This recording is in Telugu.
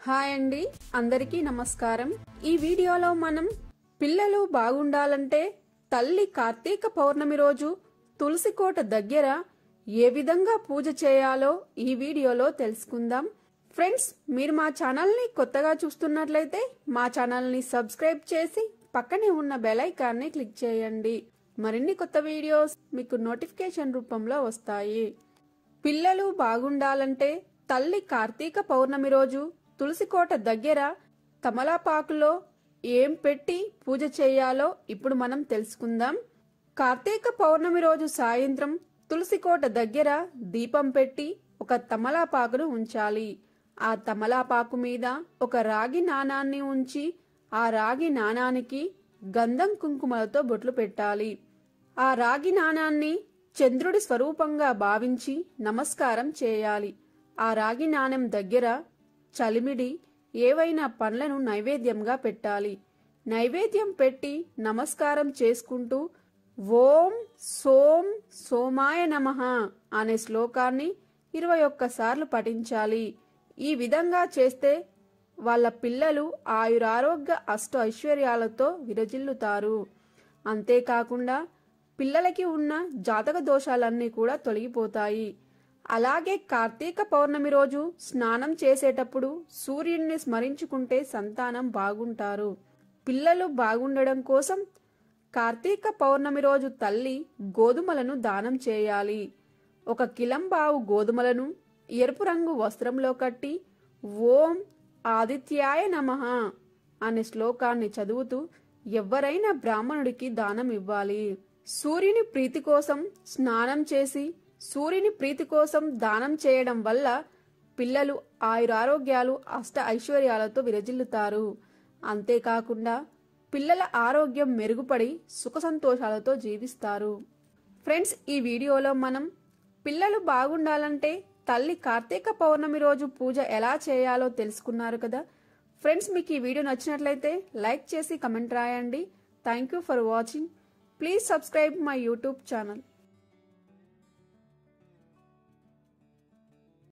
హాయ్ అండి అందరికీ నమస్కారం ఈ వీడియోలో మనం పిల్లలు బాగుండాలంటే తల్లి కార్తీక పౌర్ణమి రోజు తులసికోట దగ్గర ఏ విధంగా పూజ చేయాలో ఈ వీడియోలో తెలుసుకుందాం ఫ్రెండ్స్ మీరు మా ఛానల్ని కొత్తగా చూస్తున్నట్లయితే మా ఛానల్ని సబ్స్క్రైబ్ చేసి పక్కనే ఉన్న బెల్ ఐకాన్ని క్లిక్ చేయండి మరిన్ని కొత్త వీడియోస్ మీకు నోటిఫికేషన్ రూపంలో వస్తాయి పిల్లలు బాగుండాలంటే తల్లి కార్తీక పౌర్ణమి రోజు తులసికోట దగ్గర తమలాపాకులో ఏం పెట్టి పూజ చేయాలో ఇప్పుడు మనం తెలుసుకుందాం కార్తీక పౌర్ణమి రోజు సాయంత్రం తులసికోట దగ్గర దీపం పెట్టి ఒక తమలాపాకును ఉంచాలి ఆ తమలాపాకు మీద ఒక రాగి నాణాన్ని ఉంచి ఆ రాగి నాణానికి గంధం కుంకుమలతో బొట్లు పెట్టాలి ఆ రాగి నాణాన్ని చంద్రుడి స్వరూపంగా భావించి నమస్కారం చేయాలి ఆ రాగి నాణెం దగ్గర చలిమిడి ఏవైనా పండ్లను నైవేద్యంగా పెట్టాలి నైవేద్యం పెట్టి నమస్కారం చేసుకుంటూ ఓం సోం సోమాయ నమః అనే శ్లోకాన్ని ఇరవై ఒక్కసార్లు పఠించాలి ఈ విధంగా చేస్తే వాళ్ళ పిల్లలు ఆయురారోగ్య అష్ట ఐశ్వర్యాలతో విరజిల్లుతారు అంతేకాకుండా పిల్లలకి ఉన్న జాతక దోషాలన్నీ కూడా తొలగిపోతాయి అలాగే కార్తీక పౌర్ణమి రోజు స్నానం చేసేటప్పుడు సూర్యుడిని స్మరించుకుంటే సంతానం బాగుంటారు పిల్లలు బాగుండడం కోసం కార్తీక పౌర్ణమి రోజు తల్లి గోధుమలను దానం చేయాలి ఒక కిలంబావు గోధుమలను ఎరుపు రంగు వస్త్రంలో కట్టి ఓం ఆదిత్యాయ నమః అనే శ్లోకాన్ని చదువుతూ ఎవ్వరైనా బ్రాహ్మణుడికి దానం ఇవ్వాలి సూర్యుని ప్రీతి కోసం స్నానం చేసి సూర్యుని ప్రీతి కోసం దానం చేయడం వల్ల పిల్లలు ఆయురారోగ్యాలు అష్ట ఐశ్వర్యాలతో విరజిల్లుతారు అంతేకాకుండా పిల్లల ఆరోగ్యం మెరుగుపడి సుఖ సంతోషాలతో జీవిస్తారు ఫ్రెండ్స్ ఈ వీడియోలో మనం పిల్లలు బాగుండాలంటే తల్లి కార్తీక పౌర్ణమి రోజు పూజ ఎలా చేయాలో తెలుసుకున్నారు కదా ఫ్రెండ్స్ మీకు ఈ వీడియో నచ్చినట్లయితే లైక్ చేసి కమెంట్ రాయండి thank you for watching please subscribe my YouTube channel